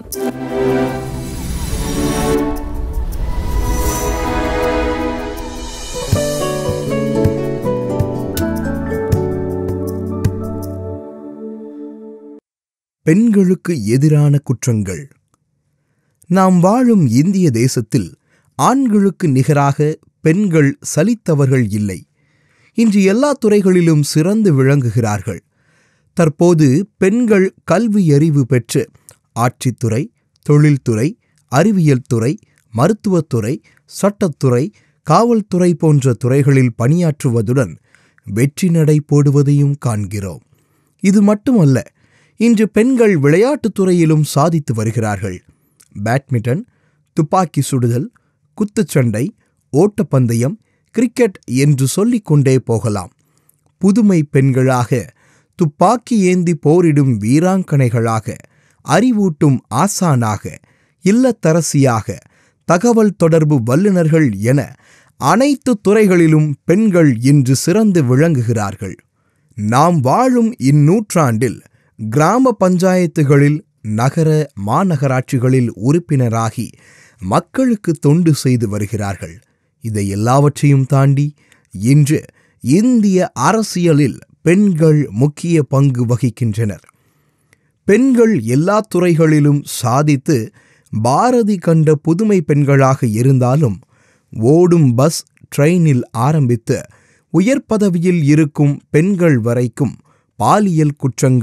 I: பெண்களுக்கு எதிரான குற்றங்கள் நாம் வாழும் இந்திய தேசத்தில் ஆண்களுக்கு நிகராக பெண்கள் சலித்தவர்கள் இல்லை இன்று எல்லா துறைகளிலும் சிறந்து விளங்குகிறார்கள் தற்போது பெண்கள் கல்வி அறிவு பெற்று ஆட்சித்துறை தொழில்துறை அறிவியல் துறை மருத்துவத்துறை சட்டத்துறை காவல்துறை போன்ற துறைகளில் பணியாற்றுவதுடன் வெற்றி நடை போடுவதையும் காண்கிறோம் இது மட்டுமல்ல இன்று பெண்கள் விளையாட்டுத் துறையிலும் சாதித்து வருகிறார்கள் பேட்மிண்டன் துப்பாக்கி சுடுதல் குத்துச்சண்டை ஓட்டப்பந்தயம் கிரிக்கெட் என்று சொல்லிக் கொண்டே போகலாம் புதுமை பெண்களாக துப்பாக்கி ஏந்தி போரிடும் வீராங்கனைகளாக அறிவூட்டும் ஆசானாக இல்லத்தரசியாக தகவல் தொடர்பு வல்லுநர்கள் என அனைத்து துறைகளிலும் பெண்கள் இன்று சிறந்து விளங்குகிறார்கள் நாம் வாழும் இந்நூற்றாண்டில் கிராம பஞ்சாயத்துகளில் நகர மாநகராட்சிகளில் உறுப்பினராகி மக்களுக்கு தொண்டு செய்து வருகிறார்கள் இதை எல்லாவற்றையும் தாண்டி இன்று இந்திய அரசியலில் பெண்கள் முக்கிய பங்கு வகிக்கின்றனர் பெண்கள் எல்லா துறைகளிலும் சாதித்து பாரதி கண்ட புதுமை பெண்களாக இருந்தாலும் ஓடும் பஸ் ட்ரெயினில் ஆரம்பித்து உயர் பதவியில் இருக்கும் பெண்கள் வரைக்கும் பாலியல் குற்றங்கள்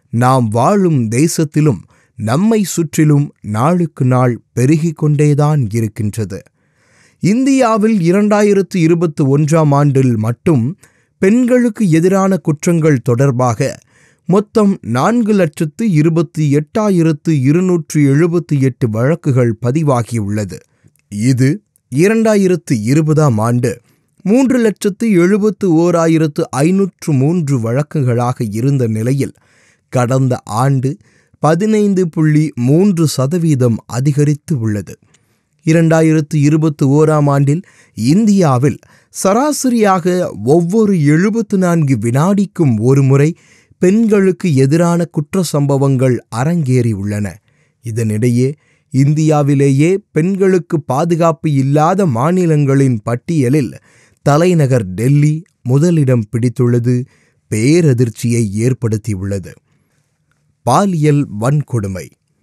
I: நாம் வாழும் தேசத்திலும் நம்மை சுற்றிலும் நாளுக்கு நாள் பெருகிக் கொண்டேதான் இருக்கின்றது இந்தியாவில் இரண்டாயிரத்து இருபத்தி ஒன்றாம் ஆண்டில் மட்டும் பெண்களுக்கு எதிரான குற்றங்கள் தொடர்பாக மொத்தம் நான்கு லட்சத்து இருபத்தி எட்டாயிரத்து இருநூற்று எழுபத்தி எட்டு வழக்குகள் பதிவாகியுள்ளது இது இரண்டாயிரத்து இருபதாம் ஆண்டு மூன்று லட்சத்து எழுபத்து ஓராயிரத்து ஐநூற்று மூன்று வழக்குகளாக இருந்த நிலையில் கடந்த ஆண்டு பதினைந்து புள்ளி மூன்று சதவீதம் அதிகரித்து உள்ளது இரண்டாயிரத்து இருபத்தி ஓராம் ஆண்டில் இந்தியாவில் சராசரியாக ஒவ்வொரு எழுபத்து நான்கு வினாடிக்கும் ஒருமுறை பெண்களுக்கு எதிரான குற்ற சம்பவங்கள் அரங்கேறியுள்ளன இதனிடையே இந்தியாவிலேயே பெண்களுக்கு பாதுகாப்பு இல்லாத மாநிலங்களின் பட்டியலில் தலைநகர் டெல்லி முதலிடம் பிடித்துள்ளது பேரதிர்ச்சியை ஏற்படுத்தியுள்ளது பாலியல் வன்கொடுமை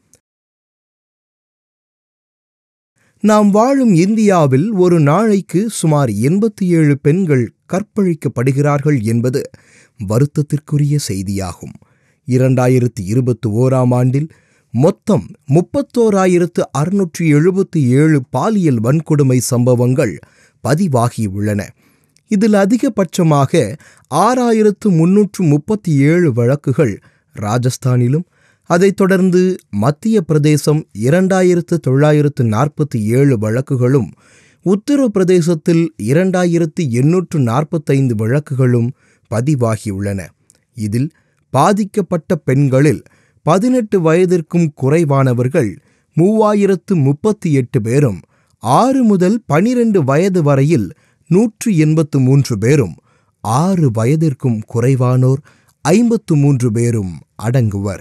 I: நாம் வாழும் இந்தியாவில் ஒரு நாளைக்கு சுமார் எண்பத்தி ஏழு பெண்கள் கற்பழிக்கப்படுகிறார்கள் என்பது வருத்தத்திற்குரிய செய்தியாகும் இரண்டாயிரத்தி இருபத்தி ஓராம் ஆண்டில் மொத்தம் முப்பத்தோராயிரத்து அறுநூற்றி எழுபத்தி ஏழு பாலியல் வன்கொடுமை சம்பவங்கள் பதிவாகியுள்ளன இதில் அதிகபட்சமாக ஆறாயிரத்து முன்னூற்று முப்பத்தி ஏழு வழக்குகள் ராஜஸ்தானிலும் அதைத் தொடர்ந்து மத்திய பிரதேசம் இரண்டாயிரத்து தொள்ளாயிரத்து நாற்பத்தி ஏழு வழக்குகளும் உத்தரப்பிரதேசத்தில் இரண்டாயிரத்து எண்ணூற்று நாற்பத்தைந்து வழக்குகளும் பதிவாகியுள்ளன இதில் பாதிக்கப்பட்ட பெண்களில் பதினெட்டு வயதிற்கும் குறைவானவர்கள் மூவாயிரத்து முப்பத்தி எட்டு பேரும் ஆறு முதல் பனிரெண்டு வயது வரையில் நூற்று எண்பத்து மூன்று பேரும் ஆறு வயதிற்கும் குறைவானோர் ஐம்பத்து மூன்று பேரும் அடங்குவர்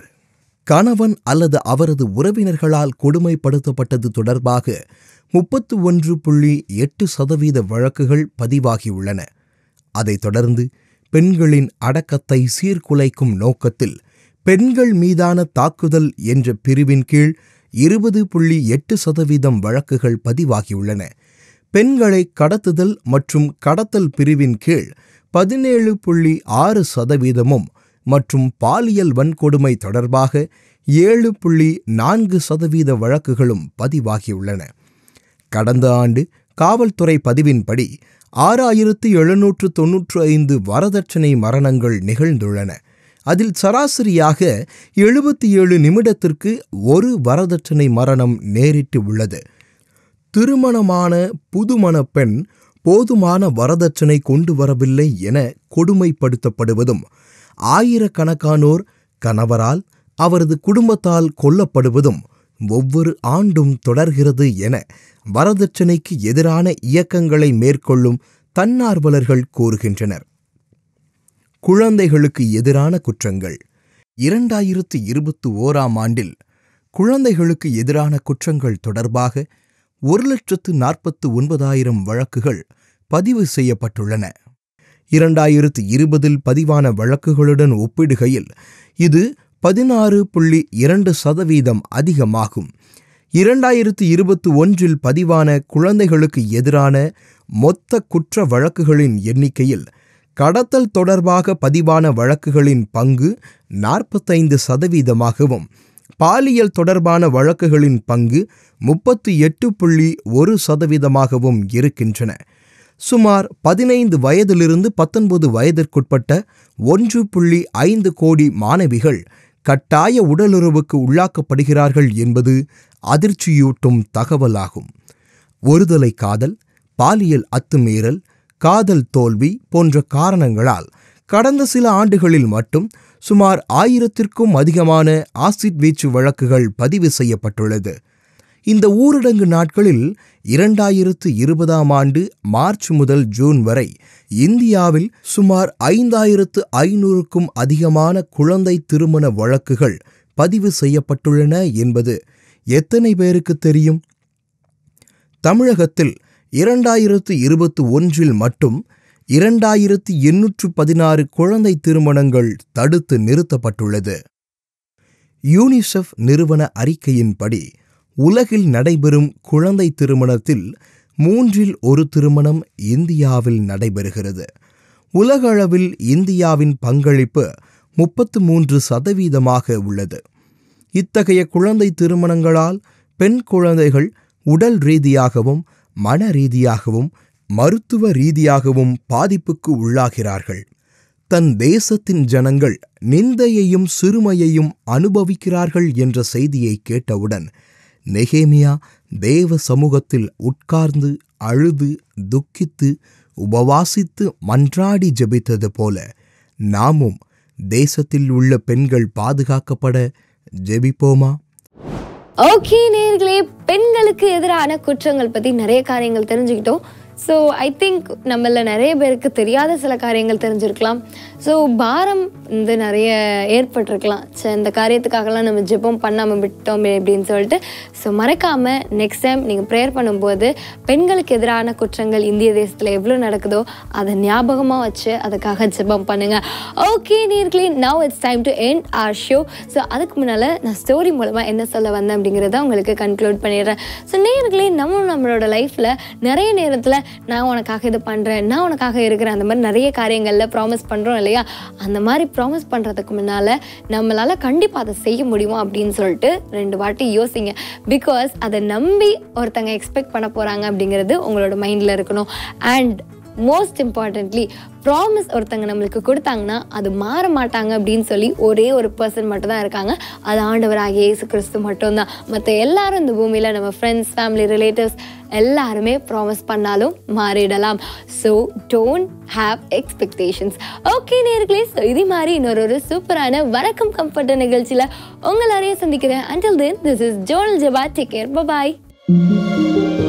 I: கணவன் அல்லது அவரது உறவினர்களால் கொடுமைப்படுத்தப்பட்டது தொடர்பாக முப்பத்து ஒன்று புள்ளி எட்டு சதவீத வழக்குகள் பதிவாகியுள்ளன அதைத் தொடர்ந்து பெண்களின் அடக்கத்தை சீர்குலைக்கும் நோக்கத்தில் பெண்கள் மீதான தாக்குதல் என்ற பிரிவின் கீழ் இருபது புள்ளி எட்டு சதவீதம் வழக்குகள் பதிவாகியுள்ளன பெண்களை கடத்துதல் மற்றும் கடத்தல் பிரிவின் கீழ் பதினேழு புள்ளி ஆறு சதவீதமும் மற்றும் பாலியல் வன்கொடுமை தொடர்பாக ஏழு புள்ளி நான்கு சதவீத வழக்குகளும் பதிவாகியுள்ளன கடந்த ஆண்டு காவல்துறை பதிவின்படி ஆறாயிரத்து எழுநூற்று தொன்னூற்று ஐந்து வரதட்சணை மரணங்கள் நிகழ்ந்துள்ளன அதில் சராசரியாக எழுபத்தி ஏழு நிமிடத்திற்கு ஒரு வரதட்சணை மரணம் நேரிட்டு உள்ளது திருமணமான புதுமண பெண் போதுமான வரதட்சணை கொண்டு வரவில்லை என கொடுமைப்படுத்தப்படுவதும் ஆயிரக்கணக்கானோர் கணவரால் அவரது குடும்பத்தால் கொல்லப்படுவதும் ஒவ்வொரு ஆண்டும் தொடர்கிறது என வரதட்சணைக்கு எதிரான இயக்கங்களை மேற்கொள்ளும் தன்னார்வலர்கள் கூறுகின்றனர் குழந்தைகளுக்கு எதிரான குற்றங்கள் இரண்டாயிரத்து இருபத்தி ஓராம் ஆண்டில் குழந்தைகளுக்கு எதிரான குற்றங்கள் தொடர்பாக ஒரு லட்சத்து நாற்பத்து ஒன்பதாயிரம் வழக்குகள் பதிவு செய்யப்பட்டுள்ளன இரண்டாயிரத்து இருபதில் பதிவான வழக்குகளுடன் ஒப்பிடுகையில் இது பதினாறு புள்ளி இரண்டு சதவீதம் அதிகமாகும் இரண்டாயிரத்து இருபத்தி ஒன்றில் பதிவான குழந்தைகளுக்கு எதிரான மொத்த குற்ற வழக்குகளின் எண்ணிக்கையில் கடத்தல் தொடர்பாக பதிவான வழக்குகளின் பங்கு நாற்பத்தைந்து சதவீதமாகவும் பாலியல் தொடர்பான வழக்குகளின் பங்கு முப்பத்தி எட்டு புள்ளி ஒரு சதவீதமாகவும் இருக்கின்றன சுமார் பதினைந்து வயதிலிருந்து பத்தொன்பது வயதிற்குட்பட்ட ஒன்று புள்ளி ஐந்து கோடி மாணவிகள் கட்டாய உடலுறவுக்கு உள்ளாக்கப்படுகிறார்கள் என்பது அதிர்ச்சியூட்டும் தகவலாகும் ஒருதலை காதல் பாலியல் அத்துமீறல் காதல் தோல்வி போன்ற காரணங்களால் கடந்த சில ஆண்டுகளில் மட்டும் சுமார் ஆயிரத்திற்கும் அதிகமான ஆசிட் வீச்சு வழக்குகள் பதிவு செய்யப்பட்டுள்ளது இந்த ஊரடங்கு நாட்களில் இரண்டாயிரத்து இருபதாம் ஆண்டு மார்ச் முதல் ஜூன் வரை இந்தியாவில் சுமார் ஐந்தாயிரத்து ஐநூறுக்கும் அதிகமான குழந்தை திருமண வழக்குகள் பதிவு செய்யப்பட்டுள்ளன என்பது எத்தனை பேருக்கு தெரியும் தமிழகத்தில் இரண்டாயிரத்து இருபத்தி ஒன்றில் மட்டும் இரண்டாயிரத்து எண்ணூற்று பதினாறு குழந்தை திருமணங்கள் தடுத்து நிறுத்தப்பட்டுள்ளது யூனிசெஃப் நிறுவன அறிக்கையின்படி உலகில் நடைபெறும் குழந்தை திருமணத்தில் மூன்றில் ஒரு திருமணம் இந்தியாவில் நடைபெறுகிறது உலகளவில் இந்தியாவின் பங்களிப்பு முப்பத்து மூன்று சதவீதமாக உள்ளது இத்தகைய குழந்தை திருமணங்களால் பெண் குழந்தைகள் உடல் ரீதியாகவும் மன ரீதியாகவும் மருத்துவ ரீதியாகவும் பாதிப்புக்கு உள்ளாகிறார்கள் தன் தேசத்தின் ஜனங்கள் நிந்தையையும் சிறுமையையும் அனுபவிக்கிறார்கள் என்ற செய்தியை கேட்டவுடன் நெகேமியா தேவ சமூகத்தில் உட்கார்ந்து அழுது துக்கித்து உபவாசித்து மன்றாடி ஜெபித்தது போல நாமும் தேசத்தில் உள்ள பெண்கள் பாதுகாக்கப்பட ஜெபிப்போமா
A: ஓகே நேர்களே பெண்களுக்கு எதிரான குற்றங்கள் பற்றி நிறைய காரியங்கள் தெரிஞ்சுக்கிட்டோம் ஸோ ஐ திங்க் நம்மள நிறைய பேருக்கு தெரியாத சில காரியங்கள் தெரிஞ்சிருக்கலாம் ஸோ பாரம் வந்து நிறைய ஏற்பட்டிருக்கலாம் சே இந்த காரியத்துக்காகலாம் நம்ம ஜெபம் பண்ணாமல் விட்டோமே அப்படின்னு சொல்லிட்டு ஸோ மறக்காமல் நெக்ஸ்ட் டைம் நீங்கள் ப்ரேயர் பண்ணும்போது பெண்களுக்கு எதிரான குற்றங்கள் இந்திய தேசத்தில் எவ்வளோ நடக்குதோ அதை ஞாபகமாக வச்சு அதுக்காக ஜெபம் பண்ணுங்கள் ஓகே நேர்களே now it's time to end our show so அதுக்கு முன்னால் நான் ஸ்டோரி மூலமாக என்ன சொல்ல வந்தேன் அப்படிங்கிறத உங்களுக்கு கன்க்ளூட் பண்ணிடுறேன் ஸோ நேர்களே நம்ம நம்மளோட லைஃப்பில் நிறைய நேரத்தில் நான் உனக்காக இது பண்ணுறேன் நான் உனக்காக இருக்கிறேன் அந்த மாதிரி நிறைய காரியங்களில் ப்ராமிஸ் பண்ணுறோம் இல்லையா அந்த மாதிரி ப்ராமிஸ் பண்ணுறதுக்கு முன்னால் நம்மளால் கண்டிப்பாக அதை செய்ய முடியுமா அப்படின்னு சொல்லிட்டு ரெண்டு வாட்டி யோசிங்க பிகாஸ் அதை நம்பி ஒருத்தங்க எக்ஸ்பெக்ட் பண்ண போகிறாங்க அப்படிங்கிறது உங்களோட மைண்டில் இருக்கணும் அண்ட் மோஸ்ட் இம்பார்ட்டன்ட்லி ப்ராமிஸ் ஒருத்தங்க நம்மளுக்கு கொடுத்தாங்கன்னா அது மாற மாட்டாங்க அப்படின்னு சொல்லி ஒரே ஒரு பர்சன் மட்டும் தான் இருக்காங்க அது ஆண்டவராகிய இயேசு கிறிஸ்து மட்டும்தான் மற்ற எல்லாரும் இந்த பூமியில் நம்ம ஃப்ரெண்ட்ஸ் ஃபேமிலி ரிலேட்டிவ்ஸ் எல்லாருமே ப்ராமிஸ் பண்ணாலும் மாறிடலாம் so don't have expectations okay நேர்களே ஸோ இதே மாதிரி இன்னொரு ஒரு சூப்பரான வணக்கம் கம்ஃபர்ட் நிகழ்ச்சியில் உங்கள் நிறைய சந்திக்கிறேன் அண்டில் தென் திஸ் இஸ் ஜோனல் ஜபா டேக் கேர் பாய்